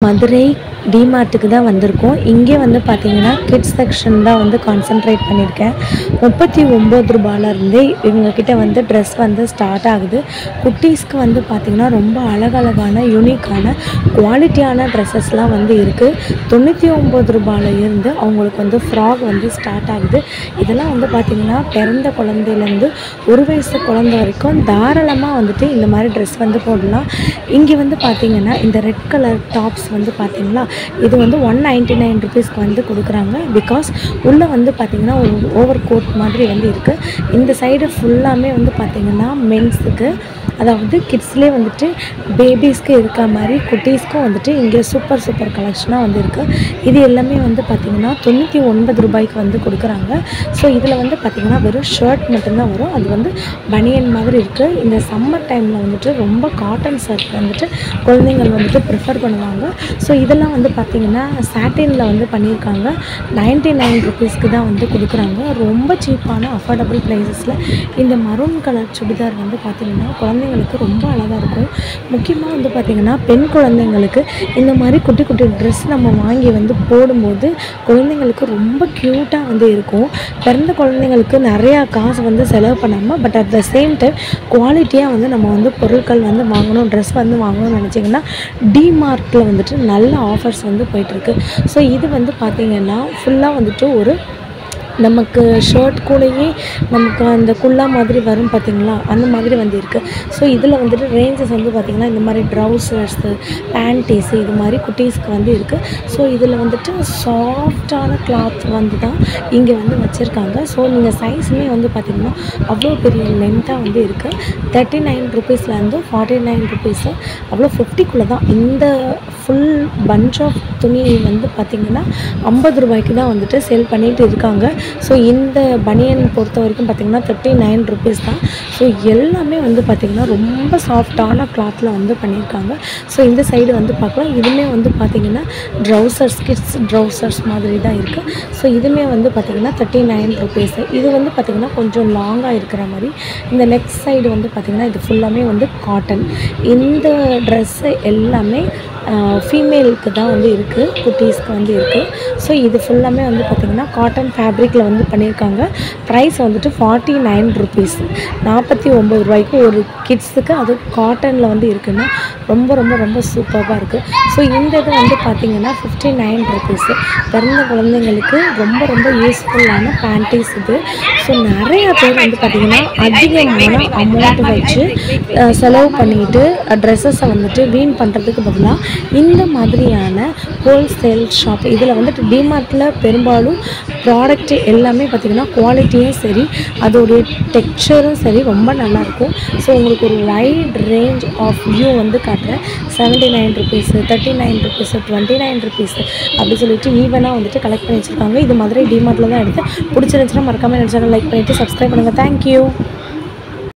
மதுரை டிமார்ட்டுக்கு தான் வந்திருக்கோம் இங்கே வந்து பார்த்தீங்கன்னா கிட்ஸ் செக்ஷன் தான் வந்து கான்சென்ட்ரேட் பண்ணியிருக்கேன் முப்பத்தி ஒம்பது ரூபாயிலேருந்தே இவங்கக்கிட்ட வந்து ட்ரெஸ் வந்து ஸ்டார்ட் ஆகுது குட்டீஸ்க்கு வந்து பார்த்திங்கன்னா ரொம்ப அழகழகான யூனிக்கான குவாலிட்டியான ட்ரெஸ்ஸஸ்லாம் வந்து இருக்குது தொண்ணூற்றி ஒம்பது ரூபாயில இருந்து அவங்களுக்கு வந்து ஃப்ராக் வந்து ஸ்டார்ட் ஆகுது இதெல்லாம் வந்து பார்த்திங்கன்னா பிறந்த குழந்தையிலேருந்து ஒரு வயசு குழந்தை வரைக்கும் தாராளமாக வந்துட்டு இந்த மாதிரி ட்ரெஸ் வந்து போடலாம் இங்கே வந்து பார்த்திங்கன்னா இந்த ரெட் கலர் டாப்ஸ் வந்து பார்த்திங்களா இது வந்து ஒன் நைன்ட்டி நைன் ருபீஸ்க்கு வந்து கொடுக்குறாங்க பிகாஸ் உள்ளே வந்து பார்த்திங்கன்னா ஒரு ஓவர் கோட் மாதிரி வந்து இருக்குது இந்த சைடு ஃபுல்லாமே வந்து பார்த்திங்கன்னா மென்ஸுக்கு அதாவது கிட்ஸ்லேயே வந்துட்டு பேபிஸ்க்கு இருக்க மாதிரி குட்டீஸ்க்கும் வந்துட்டு இங்கே சூப்பர் சூப்பர் கலெக்ஷனாக வந்து இருக்குது இது எல்லாமே வந்து பார்த்திங்கன்னா தொண்ணூற்றி ஒன்பது ரூபாய்க்கு வந்து கொடுக்குறாங்க ஸோ இதில் வந்து பார்த்திங்கன்னா வெறும் ஷர்ட் மட்டும்தான் வரும் அது வந்து பனியன் மாதிரி இருக்குது இந்த சம்மர் டைமில் வந்துட்டு ரொம்ப காட்டன் ஷர்ட் வந்துட்டு குழந்தைங்கள் வந்துட்டு ப்ரிஃபர் பண்ணுவாங்க ஸோ இதெல்லாம் வந்து பார்த்திங்கன்னா சாட்டினில் வந்து பண்ணியிருக்காங்க நைன்ட்டி நைன் ருபீஸ்க்கு தான் வந்து கொடுக்குறாங்க ரொம்ப சீப்பான அஃபோர்டபுள் ப்ரைஸஸில் இந்த மரூன் கலர் சுடிதார் வந்து பார்த்திங்கன்னா குழந்தைங்களுக்கு ரொம்ப அழகாக இருக்கும் முக்கியமாக வந்து பார்த்திங்கன்னா பெண் குழந்தைங்களுக்கு இந்த மாதிரி குட்டி குட்டி ட்ரெஸ் நம்ம வாங்கி வந்து போடும்போது குழந்தைங்களுக்கு ரொம்ப க்யூட்டாக வந்து இருக்கும் பிறந்த குழந்தைங்களுக்கு நிறையா காசு வந்து செலவு பண்ணாமல் but at the same time குவாலிட்டியாக வந்து நம்ம வந்து பொருட்கள் வந்து வாங்கணும் ட்ரெஸ் வந்து வாங்கணும்னு நினச்சிங்கன்னா டிமார்ட்டில் வந்துட்டு நல்ல ஆஃபர்ஸ் வந்து போயிட்டுருக்கு ஸோ இது வந்து பார்த்திங்கன்னா ஃபுல்லாக வந்துட்டு ஒரு நமக்கு ஷர்ட் கூடயே நமக்கு அந்த குல்லா மாதிரி வரும் பார்த்தீங்களா அந்த மாதிரி வந்து இருக்குது ஸோ இதில் வந்துட்டு ரேஞ்சஸ் வந்து பார்த்திங்கன்னா இந்த மாதிரி ட்ரௌசர்ஸு பேண்டீஸு இது மாதிரி குட்டீஸ்க்கு வந்து இருக்குது ஸோ இதில் வந்துட்டு சாஃப்டான கிளாத் வந்து தான் இங்கே வந்து வச்சுருக்காங்க ஸோ நீங்கள் சைஸுமே வந்து பார்த்திங்கன்னா அவ்வளோ பெரிய லென்த்தாக வந்து இருக்குது தேர்ட்டி நைன் ருபீஸ்லேருந்து ஃபார்ட்டி நைன் ருபீஸு அவ்வளோ ஃபிஃப்டிக்குள்ளே தான் இந்த ஃபுல் பஞ்ச் ஆஃப் துணி வந்து பார்த்திங்கன்னா ஐம்பது ரூபாய்க்கு தான் வந்துட்டு சேல் பண்ணிட்டு இருக்காங்க ஸோ இந்த பனியன் பொறுத்த வரைக்கும் பார்த்திங்கன்னா தேர்ட்டி நைன் ருபீஸ் தான் ஸோ எல்லாமே வந்து பார்த்திங்கன்னா ரொம்ப சாஃப்டான கிளாத்தில் வந்து பண்ணியிருக்காங்க ஸோ இந்த சைடு வந்து பார்க்கலாம் இதுவுமே வந்து பார்த்திங்கன்னா ட்ரௌசர்ஸ் கிட்ஸ் ட்ரௌசர்ஸ் மாதிரி தான் இருக்குது ஸோ இதுவுமே வந்து பார்த்திங்கன்னா தேர்ட்டி நைன் ருபீஸ் இது வந்து பார்த்திங்கன்னா கொஞ்சம் லாங்காக இருக்கிற மாதிரி இந்த நெக்ஸ்ட் சைடு வந்து பார்த்திங்கன்னா இது ஃபுல்லாமே வந்து காட்டன் இந்த ட்ரெஸ்ஸு எல்லாமே ஃபீமேலுக்கு தான் வந்து இருக்குது குட்டீஸ்க்கு வந்து இருக்குது ஸோ இது ஃபுல்லாமே வந்து பார்த்திங்கன்னா காட்டன் ஃபேப்ரிக்கில் வந்து பண்ணியிருக்காங்க ப்ரைஸ் வந்துட்டு ஃபார்ட்டி நைன் ருபீஸ் நாற்பத்தி ஒம்பது ரூபாய்க்கு ஒரு கிட்ஸுக்கு அது காட்டனில் வந்து இருக்குன்னா ரொம்ப ரொம்ப ரொம்ப சூப்பராக இருக்குது ஸோ இந்த இது வந்து பார்த்திங்கன்னா ஃபிஃப்டி நைன் ருபீஸு பிறந்த குழந்தைங்களுக்கு ரொம்ப ரொம்ப யூஸ்ஃபுல்லான பேண்டீஸ் இது ஸோ நிறைய பேர் வந்து பார்த்திங்கன்னா அதிகமான அமௌண்ட் வச்சு அஹ், செலவு பண்ணிட்டு ட்ரெஸ்ஸஸை வந்துட்டு வீண் பண்ணுறதுக்கு பதிலாக இந்த மாதிரியான ஹோல்சேல் ஷாப் இதில் வந்துட்டு டிமார்ட்டில் பெரும்பாலும் ப்ராடக்ட் எல்லாமே பார்த்திங்கன்னா குவாலிட்டியும் சரி அதோடைய டெக்ஸ்சரும் சரி ரொம்ப நல்லாயிருக்கும் ஸோ உங்களுக்கு ஒரு வைட் ரேஞ்ச் ஆஃப் வியூ வந்து காட்டுறேன் seventy nine rupees thirty nine rupees twenty nine rupees அப்படி சொல்லிட்டு ஈவனாக வந்துட்டு கலெக்ட் பண்ணி வச்சுருக்காங்க இது மாதிரி டிமார்ட்டில் தான் எடுத்து பிடிச்சிருந்துச்சுன்னா மறக்காமல் நினச்சாங்க லைக் பண்ணிவிட்டு சப்ஸ்கிரைப் பண்ணுங்கள் தேங்க்யூ